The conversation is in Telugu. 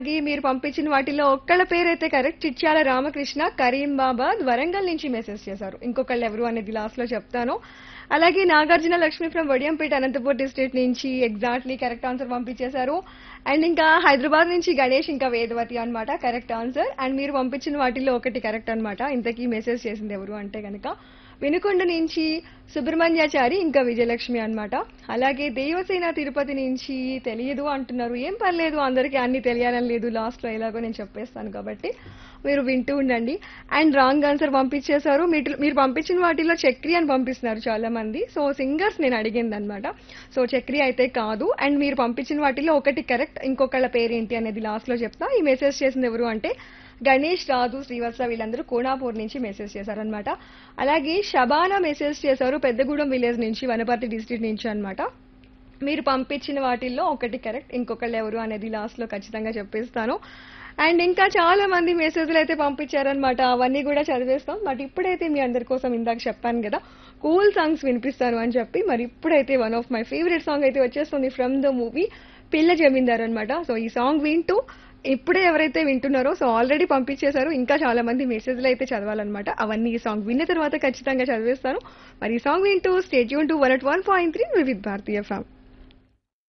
ఈ మీరు పంపించిన వాటిలో ఒక్కళ్ళ పేరైతే కరెక్ట్ చిట్యాల రామకృష్ణ కరీంబాబాద్ వరంగల్ నుంచి మెసేజ్ చేశారు ఇంకొకళ్ళు ఎవరు అనేది లాస్ట్ లో చెప్తాను అలాగే నాగార్జున లక్ష్మి ఫ్రం వడియంపేట అనంతపూర్ డిస్ట్రిక్ట్ నుంచి ఎగ్జాక్ట్లీ కరెక్ట్ ఆన్సర్ పంపించేశారు అండ్ ఇంకా హైదరాబాద్ నుంచి గణేష్ ఇంకా వేదవతి అన్నమాట కరెక్ట్ ఆన్సర్ అండ్ మీరు పంపించిన వాటిల్లో ఒకటి కరెక్ట్ అన్నమాట ఇంతకీ మెసేజ్ చేసింది ఎవరు అంటే కనుక వినుకొండ నుంచి సుబ్రహ్మణ్యాచారి ఇంకా విజయలక్ష్మి అన్నమాట అలాగే దేవసేన తిరుపతి నుంచి తెలియదు అంటున్నారు ఏం పర్లేదు అందరికీ అన్ని తెలియాలని లేదు లాస్ట్ లో ఎలాగో నేను చెప్పేస్తాను కాబట్టి మీరు వింటూ ఉండండి అండ్ రాంగ్ ఆన్సర్ పంపించేశారు మీరు మీరు పంపించిన వాటిలో చక్రి అని పంపిస్తున్నారు చాలా మంది సో సింగర్స్ నేను అడిగింది అనమాట సో చక్రి అయితే కాదు అండ్ మీరు పంపించిన వాటిలో ఒకటి కరెక్ట్ ఇంకొకళ్ళ పేరేంటి అనేది లాస్ట్ లో చెప్తా ఈ మెసేజ్ చేసింది ఎవరు అంటే గణేష్ రాజు శ్రీవత్స వీళ్ళందరూ కోనాపూర్ నుంచి మెసేజ్ చేశారనమాట అలాగే షబానా మెసేజ్ చేశారు పెద్దగూడెం విలేజ్ నుంచి వనపర్తి డిస్ట్రిక్ట్ నుంచి అన్నమాట మీరు పంపించిన వాటిల్లో ఒకటి కరెక్ట్ ఇంకొకళ్ళు ఎవరు అనేది లాస్ట్ లో ఖచ్చితంగా చెప్పేస్తాను అండ్ ఇంకా చాలా మంది మెసేజ్లు అయితే పంపించారనమాట అవన్నీ కూడా చదివేస్తాం బట్ ఇప్పుడైతే మీ అందరి కోసం ఇందాక చెప్పాను కదా కూల్ సాంగ్స్ వినిపిస్తాను అని చెప్పి మరి ఇప్పుడైతే one of my favourite song అయితే వచ్చేస్తుంది ఫ్రమ్ ద మూవీ పిల్ల జమీందార్ అనమాట సో ఈ సాంగ్ వింటూ ఇప్పుడే ఎవరైతే వింటున్నారో సో ఆల్రెడీ పంపించేశారు ఇంకా చాలా మంది మెసేజ్లు అయితే చదవాలన్నమాట అవన్నీ ఈ సాంగ్ విన్న తర్వాత ఖచ్చితంగా చదివేస్తాను మరి ఈ సాంగ్ వింటూ stay tuned to one at one point three with భారతీయ ఫ్యామ్